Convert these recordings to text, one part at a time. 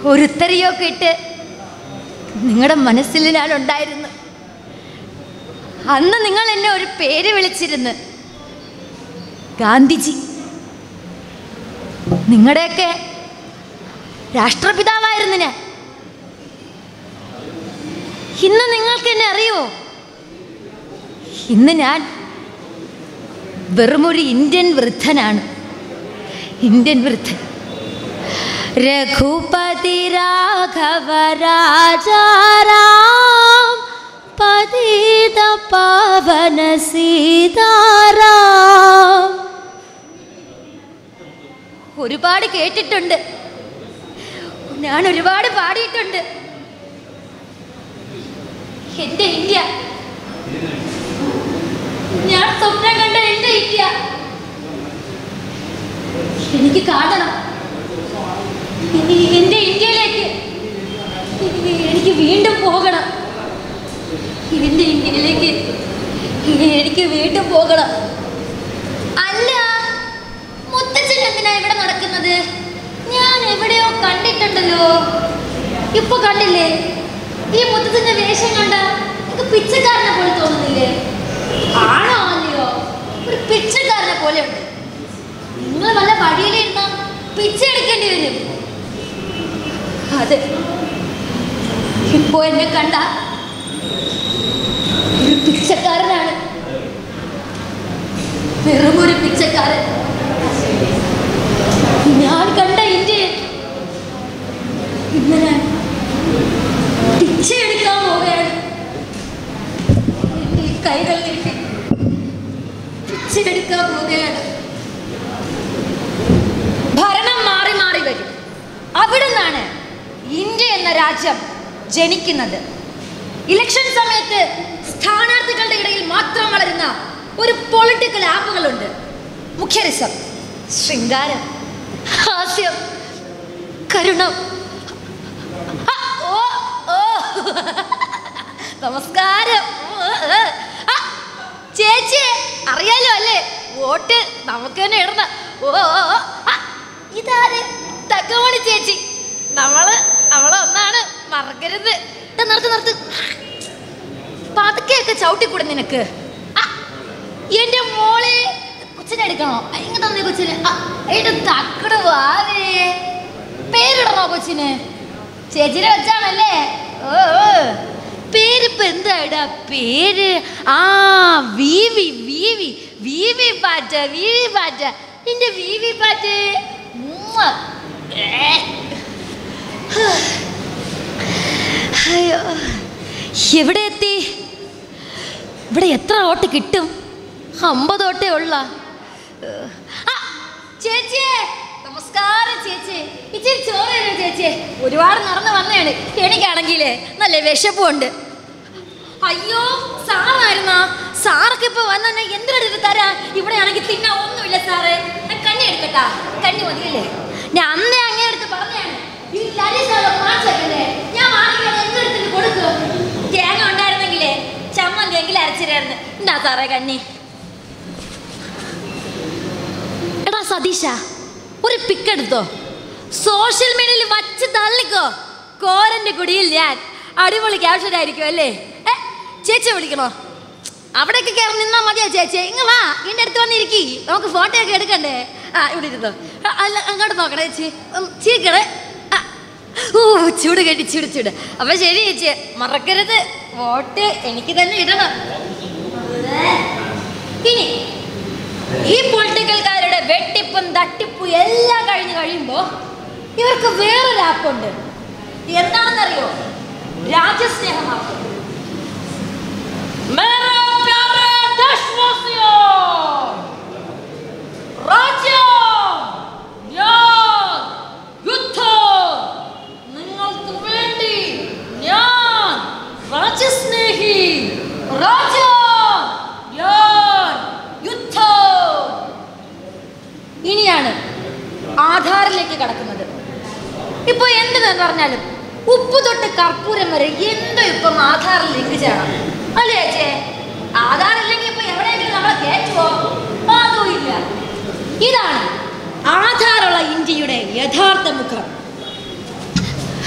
ഒരുത്തരിയൊക്കെ ഇട്ട് നിങ്ങളുടെ മനസ്സിൽ ഞാൻ ഉണ്ടായിരുന്നു അന്ന് നിങ്ങൾ എന്നെ ഒരു പേര് വിളിച്ചിരുന്നു ഗാന്ധിജി നിങ്ങളുടെയൊക്കെ രാഷ്ട്രപിതാവായിരുന്നു ഞാൻ ഇന്ന് നിങ്ങൾക്ക് എന്നെ അറിയോ ഇന്ന് ഞാൻ വെറുമൊരു ഇന്ത്യൻ വൃദ്ധനാണ് ഇന്ത്യൻ വൃദ്ധൻ രഘുപതി രാഘവ രാജാറാം പതിത പാവന സീതാറാം ഒരുപാട് കേട്ടിട്ടുണ്ട് ഞാൻ ഒരുപാട് പാടിയിട്ടുണ്ട് എന്റെ ഇന്ത്യ ഞാൻ സ്വപ്നം കണ്ട എന്റെ ഇന്ത്യ എനിക്ക് കാണണം ഇനി എന്റെ ഇന്ത്യയിലേക്ക് ഇനി എനിക്ക് വീണ്ടും പോകണം എന്റെ ഇന്ത്യയിലേക്ക് ഇനി എനിക്ക് വീണ്ടും പോകണം അല്ല മുത്തച്ഛൻ എന്തിനാ ഇവിടെ നടക്കുന്നത് ഞാൻ എവിടെയോ കണ്ടിട്ടുണ്ടല്ലോ ഇപ്പൊ കണ്ടില്ലേ ഈ മുത്തച്ഛന്റെ വേഷം കണ്ട എനിക്ക് പിച്ചക്കാരനെ പോലെ തോന്നുന്നില്ലേ ആണോ അല്ലയോ ഒരു പിച്ചക്കാരനെ പോലെ ഉണ്ട് നിങ്ങൾ വല്ല വഴിയിലിരുന്ന പിച്ച എടുക്കേണ്ടി വരും അതെ ഇപ്പോ എന്നെ കണ്ട ഒരു പിച്ചക്കാരനാണ് വെറും ഒരു പിച്ചക്കാരൻ ഞാൻ കണ്ട ഇന്ത്യയിൽ ഇന്ന് ഞാൻ പിച്ചയെടുക്കാൻ പോവുകയാണ് എന്റെ ഈ കൈകൾ നീട്ടി പിച്ചയെടുക്കാൻ പോവുകയാണ് ഭരണം മാറി മാറി വരും അവിടുന്നാണ് ഇന്ത്യ എന്ന രാജ്യം ജനിക്കുന്നത് ഇലക്ഷൻ സമയത്ത് സ്ഥാനാർത്ഥികളുടെ ഇടയിൽ മാത്രം വളരുന്ന ഒരു പൊളിറ്റിക്കൽ ആപ്പുകളുണ്ട് മുഖ്യരസം ശൃംഗാരം ഹാസ്യം കരുണം ആ, ഓ ഓ നമസ്കാരം ഓ, ഏ. ആ, ചേച്ചി അറിയാലോ അല്ലേ വോട്ട് നമുക്ക് തന്നെ ഇടണ ഓ ഓ, ഓ. ആ, ഇതാര് തക്കമണി ചേച്ചി നമ്മള് നമ്മളെ ഒന്നാണ് മറക്കരുത് ദാ നിർത്ത് നിർത്ത് പതുക്കെയൊക്കെ ചവിട്ടിക്കൂടെ നിനക്ക് ആ, എന്റെ മോളെ കൊച്ചിനെ എടുക്കണോ ഇങ്ങ തന്നെ കൊച്ചിന് ആ, എന്റെ തക്കട് വാവേ പേരിടണോ കൊച്ചിന് ചേച്ചിനെ വെച്ചാണല്ലേ ഓ ഓ. പേരിപ്പോ എന്താടാ പേര് ആ വീവി വീവി വീവി പാറ്റ വീവി പാറ്റ നിന്റെ വീവി പാറ്റ് ഉമ്മ. ഏ. അയ്യോ എവിടെ എത്തി ഇവിടെ എത്ര ഓട്ട് കിട്ടും അമ്പത് ഓട്ടേ ഉള്ള ചേച്ചിയെ നമസ്കാരം ചേച്ചി ഇച്ചിരി ചോറ് തരൂ ചേച്ചി ഒരുപാട് നടന്ന് വന്നതാണ് എനിക്കാണെങ്കിലേ നല്ല വിശപ്പുണ്ട് അയ്യോ സാറായിരുന്നാ സാറൊക്കെ ഇപ്പൊ വന്നെ എന്തിനെടുത്ത് തരാ ഇവിടെ ആണെങ്കിൽ തിന്നാ ഒന്നുമില്ല സാറേ ഞാൻ കഞ്ഞി എടുക്കട്ടാ കഞ്ഞി മതിയല്ലേ ഞാൻ അന്നേ അങ്ങേ എടുത്ത് പറഞ്ഞാണ് ഈ ലരിസാറ് മാച്ചല്ലേ ഞാൻ ആണെങ്കിൽ എന്തെടുത്തിട്ട് കൊടുക്കും തേങ്ങ ഉണ്ടായിരുന്നെങ്കിലേ ചമ്മന്തി എങ്കിലും അരച്ചിരായിരുന്നു എന്താ സാറേ കഞ്ഞി എടാ സതീശ ഒരു പിക്ക് എടുത്തോ സോഷ്യൽ മീഡിയയിൽ വച്ച് തള്ളിക്കോ കോരന്റെ കുടിയിൽ ഞാൻ അടിപൊളി ക്യാപ്ഷൻ ആയിരിക്കും അല്ലേ ഏ ചേച്ചി വിളിക്കണോ അവിടേക്ക് കയറി നിന്നാ മതിയോ ചേച്ചി ഇങ്ങ വാ ഇതിൻ്റെ അടുത്ത് വന്നിരിക്കി നമുക്ക് ഫോട്ടോ ഒക്കെ എടുക്കണ്ടേ ആ ഇവിടെ ഇരുന്നോ ആ, അല്ല അങ്ങോട്ട് നോക്കണേ ചേച്ചി ഉം, ചിരിക്കണേ ആ, ഓ ചൂട് കെട്ടി ചൂട് ചൂട് അപ്പൊ ശരി ചേച്ചി മറക്കരുത് വോട്ട് എനിക്ക് തന്നെ ഇടണം ഇനി ഈ പൊളിറ്റിക്കൽക്കാരുടെ വെട്ടിപ്പും തട്ടിപ്പും എല്ലാം കഴിഞ്ഞ് കഴിയുമ്പോ ഇവർക്ക് വേറൊരു ആപ്പുണ്ട് എന്താണെന്നറിയോ രാജ്യസ്നേഹം ആപ്പ് मेरे प्यारे देशवासियों രാജ്യം ഞാൻ യുദ്ധം നിങ്ങൾക്ക് വേണ്ടി ഞാൻ രാജ്യസ്നേഹി രാജ്യം ഞാൻ യുദ്ധം ഇനിയാണ് ആധാറിലേക്ക് കടക്കുന്നത് ഇപ്പൊ എന്തെന്ന് പറഞ്ഞാലും ഉപ്പ് തൊട്ട് കർപ്പൂരം വരെ എന്തോ ഇപ്പം ആധാറിൽ ലിങ്ക് ചെയ്യണം അല്ലേ ചേച്ചേ ആധാർ ഇല്ലെങ്കിൽ ഇപ്പൊ എവിടെയെങ്കിലും നമ്മളെ കയറ്റുവോ അതും ഇല്ല ഇതാണ് ആധാറുള്ള ഇന്ത്യയുടെ യഥാർത്ഥ മുഖം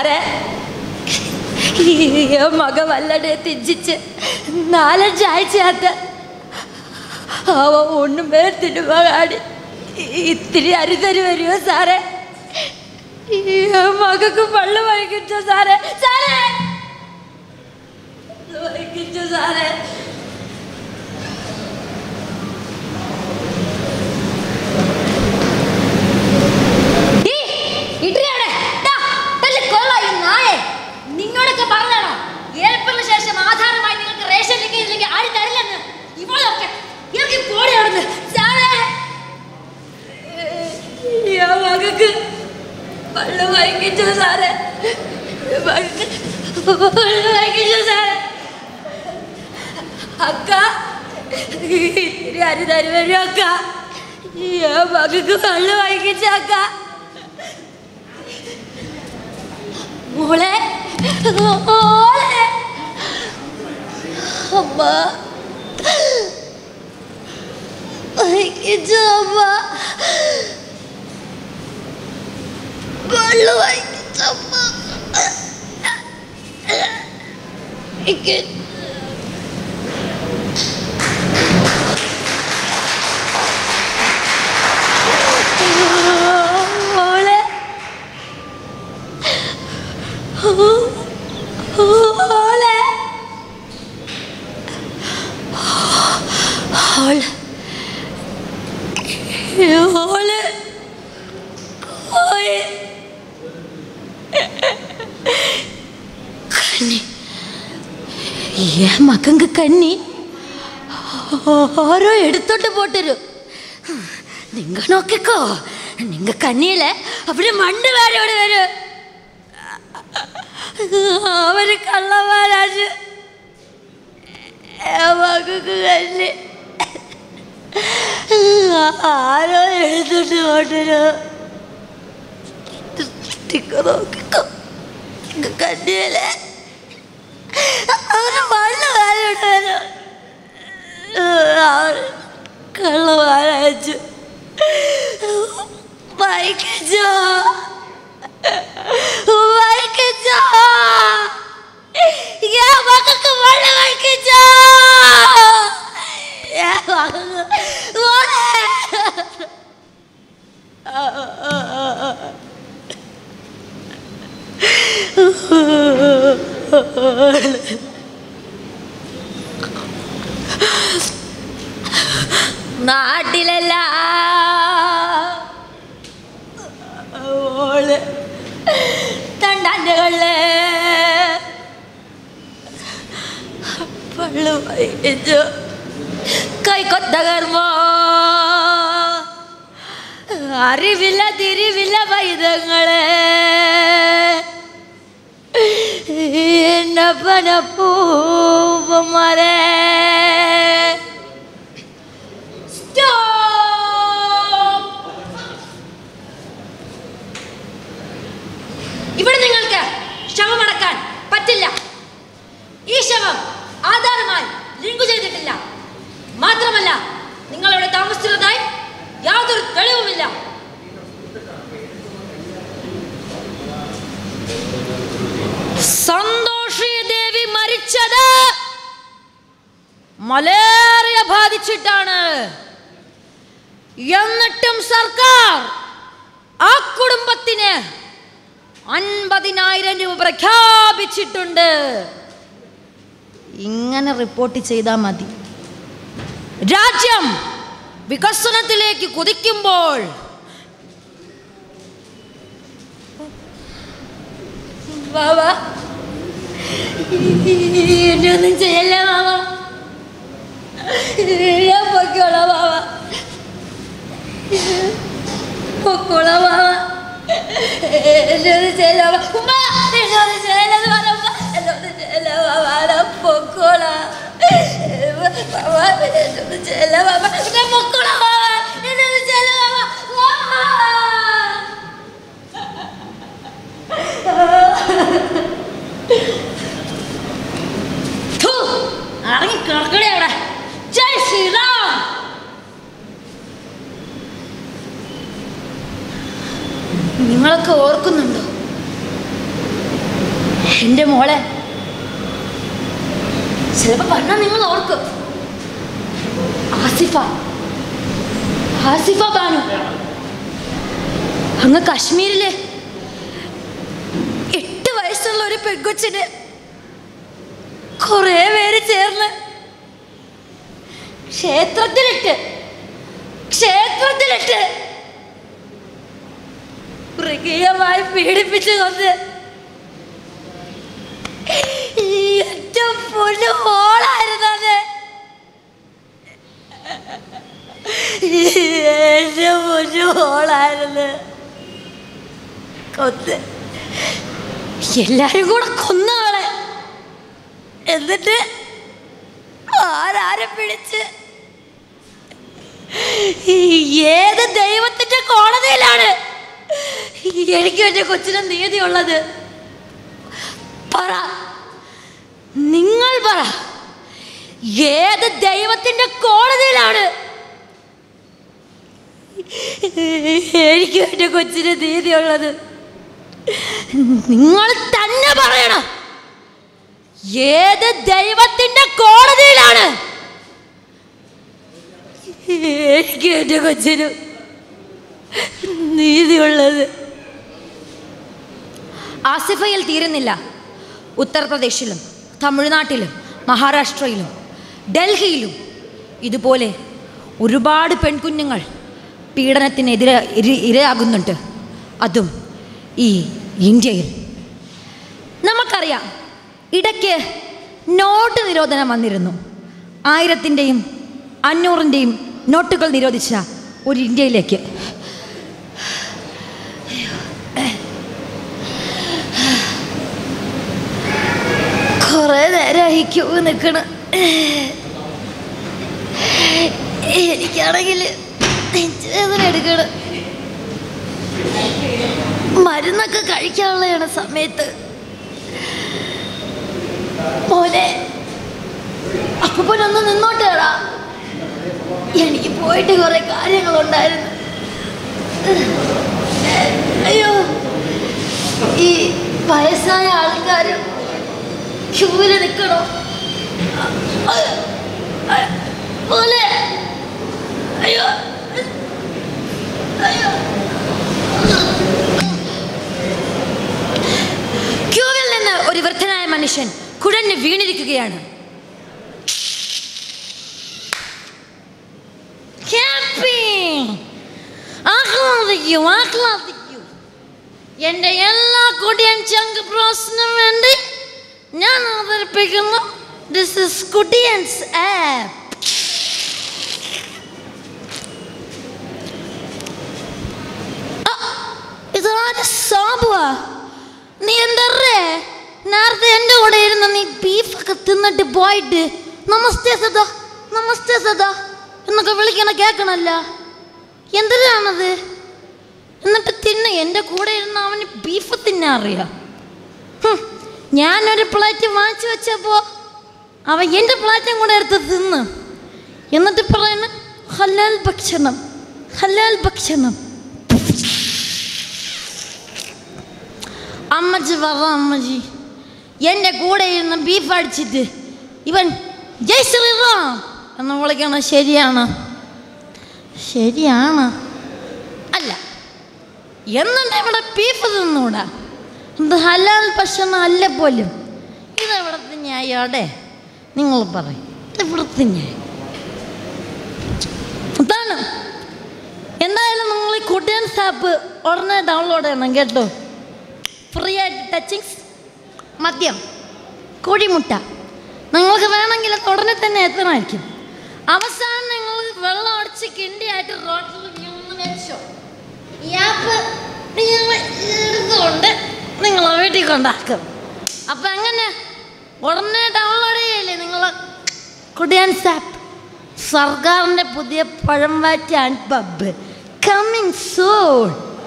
സാറേ ഈ മക വല്ലടെ തിഞ്ചിച്ച് നാലഞ്ചാഴ്ചയാത്ത അവ ഒന്നും പേർത്തിട്ട് പോകാടി ഇത്തിരി അരുതരി വരുമോ സാറേ ഈ മകക്ക് പള്ളു വൈകിച്ചോ സാറേ സാറേ പള്ളു വൈകിച്ചോ സാറേ ഡീ, ഇഡ്ഡലി അവിടെ. ദാ, തല്ല് കൊള്ളാം ഈ നായെ. നിന്നോടൊക്കെ പറഞ്ഞതാണോ ഏപ്രിലിന് ശേഷം ആധാരമായി നിങ്ങൾക്ക് റേഷൻ ലിങ്കേജ് ഇല്ലെങ്കിൽ ആരും തരില്ലെന്ന് ഇവളൊക്കെ ഇറങ്ങി പോടി അവിടുന്ന് സാറേ ഈ ആ മകക്ക് പള്ളു വൈകിച്ചു സാറേ പള്ളു വൈകിച്ചു സാറേ അക്ക ഇത്തിരി അരുതരി വരും അക്ക ഈ ആ മകക്ക് പള്ളു വൈകിച്ച അക്ക മോളെ മോളെ അമ്മ വൈകിച്ചു അമ്മ പള്ളു വൈകിച്ചമ്മ എനിക്ക് മോളെ മോളെ മോളെ മോളെ പോയി കന്നി ഏ മകങ്ക് കന്നി ഓരോ എടുത്തോട്ട് പോട്ടരു നിങ്ങ നോക്കിക്കോ നിങ്ങ കണ്ണിയിലെ അവിടെ മണ്ട് വേറെ ഇവിടെ വരും അവര് കള്ളന്മാരാജ് മകക്ക് കന്നി ആരോ എഴുതിട്ട് പോട്ടരു നോക്കിക്കോ കന്യയിലെ അവര് മണ്ണ് വേറെ ഇവിടെ വരും കള്ളവാരാച്ചു വായിക്കച്ചോ വായിക്കച്ചോ ഞാൻ മക്കൾക്ക് വെള്ള വായിക്കച്ചോ ഞാൻ മക്കൾക്ക് മോളെ. നാട്ടിലല്ല ഓള് തണ്ടാൻ്റെ കള്ള് പള്ളു വൈകിച്ചു കൈക്കൊത്ത കർമ്മോ അറിവില്ല തിരിവില്ല പൈതങ്ങളെ എന്നപ്പന പൂവന്മാരെ ഇവിടെ നിങ്ങൾക്ക് ശവമടക്കാൻ പറ്റില്ല ഈ ശവം ആധാരമായി ലിങ്കു ചെയ്തിട്ടില്ല മാത്രമല്ല നിങ്ങൾ ഇവിടെ താമസിച്ചിരുന്നതായി യാതൊരു തെളിവുമില്ല സന്തോഷി ദേവി മരിച്ചത് മലേറിയ ബാധിച്ചിട്ടാണ് എന്നിട്ടും സർക്കാർ ആ കുടുംബത്തിന് അൻപതിനായിരം രൂപ പ്രഖ്യാപിച്ചിട്ടുണ്ട് ഇങ്ങനെ റിപ്പോർട്ട് ചെയ്താൽ മതി രാജ്യം വികസനത്തിലേക്ക് കുതിക്കുമ്പോൾ ബാബ എന്നെ ഒന്നും ചെയ്യല്ലേ ബാബ ഞാൻ പൊക്കോളാം ബാബ പൊക്കോളാം ബാബ എന്നോട് ചെയ്യല ഉമ്മ എന്നോട് ചെയ്യലെന്ന് പറഞ്ഞ എന്നോട് ചെയ്യല ബാബാ പൊക്കോളാ ബാബാ എന്നോട് ചെയ്യല ബാബ ഞാൻ പൊക്കോളാം ബാബ എന്നോട് ചെയ്യല ബാബ ഇറങ്ങി കിടക്കണേ അവിടെ ജയ് ശ്രീറാം നിങ്ങളൊക്കെ ഓർക്കുന്നുണ്ടോ എൻ്റെ മോളെ ചിലപ്പോൾ പറഞ്ഞാൽ നിങ്ങൾ ഓർക്കും ആസിഫ ആസിഫ ബാനു അങ്ങ് കാശ്മീരിലെ എട്ട് വയസ്സുള്ള ഒരു പെൺകൊച്ചിന് കുറേ പേര് ചേർന്ന് ക്ഷേത്രത്തിലിട്ട് ക്ഷേത്രത്തിലിട്ട് മൃഗീയമായി പീഡിപ്പിച്ചു കൊന്ന് ഈ ഏറ്റവും പൊന്നു മോളായിരുന്നത് എന്റെ പൊന്നു മോളായിരുന്നു കൊന്ന് എല്ലാരും കൂടെ കൊന്നവളെ എന്നിട്ട് ആരാരെ പിടിച്ച് ഏത് ദൈവത്തിന്റെ കോടതിയിലാണ് എനിക്ക് എന്റെ കൊച്ചിന് നീതിയുള്ളത് പറ നിങ്ങൾ പറ ഏത് ദൈവത്തിന്റെ കോടതിയിലാണ് എനിക്ക് എന്റെ കൊച്ചിന് നീതിയുള്ളത് നിങ്ങൾ തന്നെ പറയണം ഏത് ദൈവത്തിന്റെ കോടതിയിലാണ് എനിക്ക് എന്റെ കൊച്ചിന് നീതിയുള്ളത് ആസിഫയിൽ തീരുന്നില്ല ഉത്തർപ്രദേശിലും തമിഴ്നാട്ടിലും മഹാരാഷ്ട്രയിലും ഡൽഹിയിലും ഇതുപോലെ ഒരുപാട് പെൺകുഞ്ഞുങ്ങൾ പീഡനത്തിനെതിരെ ഇര- ഇരയാകുന്നുണ്ട് അതും ഈ ഇന്ത്യയിൽ നമുക്കറിയാം ഇടയ്ക്ക് നോട്ട് നിരോധനം വന്നിരുന്നു ആയിരത്തിൻ്റെയും അഞ്ഞൂറിൻ്റെയും നോട്ടുകൾ നിരോധിച്ച ഒരു ഇന്ത്യയിലേക്ക് കുറേ നേരമായി ക്യൂ നിൽക്കണം എനിക്കാണെങ്കിൽ നെഞ്ചുവേദന എടുക്കണം മരുന്നൊക്കെ കഴിക്കാനുള്ളതാണ് സമയത്ത് മോനെ അപ്പനൊന്ന് നിന്നോട്ടേടാ എനിക്ക് പോയിട്ട് കുറെ കാര്യങ്ങളുണ്ടായിരുന്നു അയ്യോ ഈ വയസ്സായ ആൾക്കാരും ക്യൂവിൽ നിൽക്കണോ പോലെ അയ്യോ അയ്യോ ക്യൂവിൽ നിന്ന് ഒരു വൃദ്ധനായ മനുഷ്യൻ കുഴഞ്ഞ് വീണിരിക്കുകയാണ് Camping. ആഹ്ലാദിക്കൂ ആഹ്ലാദിക്കൂ എൻ്റെ എല്ലാ കുടിയൻ ചങ്ക് പ്രോസിനും വേണ്ടി ഞാൻ അവതരിപ്പിക്കുന്നു ദിസ് ഇസ് കുടിയൻസ് ആപ്പ് ഇതാര് സാബുവാ നീ എന്തറേ നേരത്തെ എൻ്റെ കൂടെ ഇരുന്ന് നീ ബീഫൊക്കെ തിന്നിട്ട് പോയിട്ട് നമസ്തേ സദാ നമസ്തേ സദാ എന്നൊക്കെ വിളിക്കണ കേൾക്കണല്ല എന്തിനാണത് എന്നിട്ട് തിന്ന് എൻ്റെ കൂടെ ഇരുന്ന് അവന് ബീഫ് തിന്നാൻ അറിയാം ഹും, ഞാനൊരു പ്ലേറ്റ് വാങ്ങിച്ചു വെച്ചപ്പോൾ അവൻ എൻ്റെ പ്ലേറ്റും കൂടെ എടുത്ത് തിന്ന് എന്നിട്ട് പറയുന്നു ഹലാൽ ഭക്ഷണം ഹലാൽ ഭക്ഷണം അമ്മച്ചി പറ അമ്മച്ചി എൻ്റെ കൂടെ ഇരുന്ന് ബീഫ് അടിച്ചിട്ട് ഇവൻ ജയ് ശ്രീറാം എന്ന് വിളിക്കണം ശരിയാണ് ശരിയാണ് അല്ല എന്നിട്ട് ഇവിടെ ബീഫ് തിന്നൂടാ ഇത് ഹലാൽ ഭക്ഷണം അല്ല പോലും ഇത് ഇവിടുത്തെ ന്യായോടെ നിങ്ങൾ പറയും ഇത് ഇവിടുത്തെ ന്യായം അതാണ് എന്തായാലും നിങ്ങൾ ഈ കുട്ടിയൻസ് ആപ്പ് ഉടനെ ഡൗൺലോഡ് ചെയ്യണം കേട്ടോ ഫ്രീ ആയിട്ട് ടച്ചിങ്സ് മദ്യം കോഴിമുട്ട നിങ്ങൾക്ക് വേണമെങ്കിൽ അത് ഉടനെ തന്നെ എത്തണമായിരിക്കും അവസാനം നിങ്ങൾ വെള്ളം അടിച്ച് കിണ്ടിയായിട്ട് റോട്ടിൽ വീണ് വെച്ചോ ഈ ആപ്പ് നിങ്ങൾ എടുത്തുകൊണ്ട് നിങ്ങൾ വീട്ടിൽ കൊണ്ടാക്കും അപ്പം എങ്ങനെ ഉടനെ ഡൗൺലോഡ് ചെയ്യല്ലേ നിങ്ങൾ കുടിയാൻസ് ആപ്പ് സർക്കാരിൻ്റെ പുതിയ പഴം വാറ്റാൻ പബ് കമ്മിങ് സൂൺ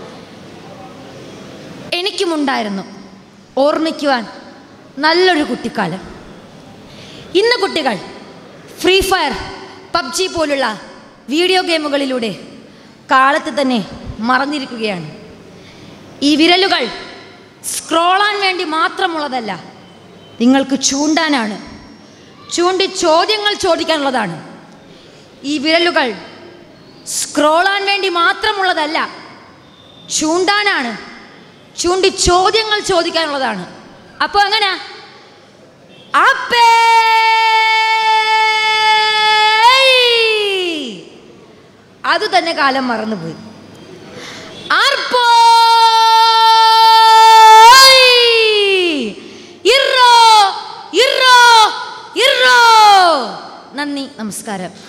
എനിക്കുമുണ്ടായിരുന്നു ഓർമ്മിക്കുവാൻ നല്ലൊരു കുട്ടിക്കാലം ഇന്ന് കുട്ടികൾ ഫ്രീ ഫയർ പബ്ജി പോലുള്ള വീഡിയോ സ്ക്രോളാൻ വേണ്ടി മാത്രമുള്ളതല്ല നിങ്ങൾക്ക് ചൂണ്ടാനാണ് ചൂണ്ടി ചോദ്യങ്ങൾ ചോദിക്കാനുള്ളതാണ് ഈ വിരലുകൾ സ്ക്രോളാൻ വേണ്ടി മാത്രമുള്ളതല്ല ചൂണ്ടാനാണ് ചൂണ്ടി ചോദ്യങ്ങൾ ചോദിക്കാനുള്ളതാണ് അപ്പോൾ എങ്ങനെ അത് തന്നെ കാലം മറന്നുപോയി ആർപ്പോ ഇറോ ഇറോ ഇറോ നന്ദി നമസ്കാരം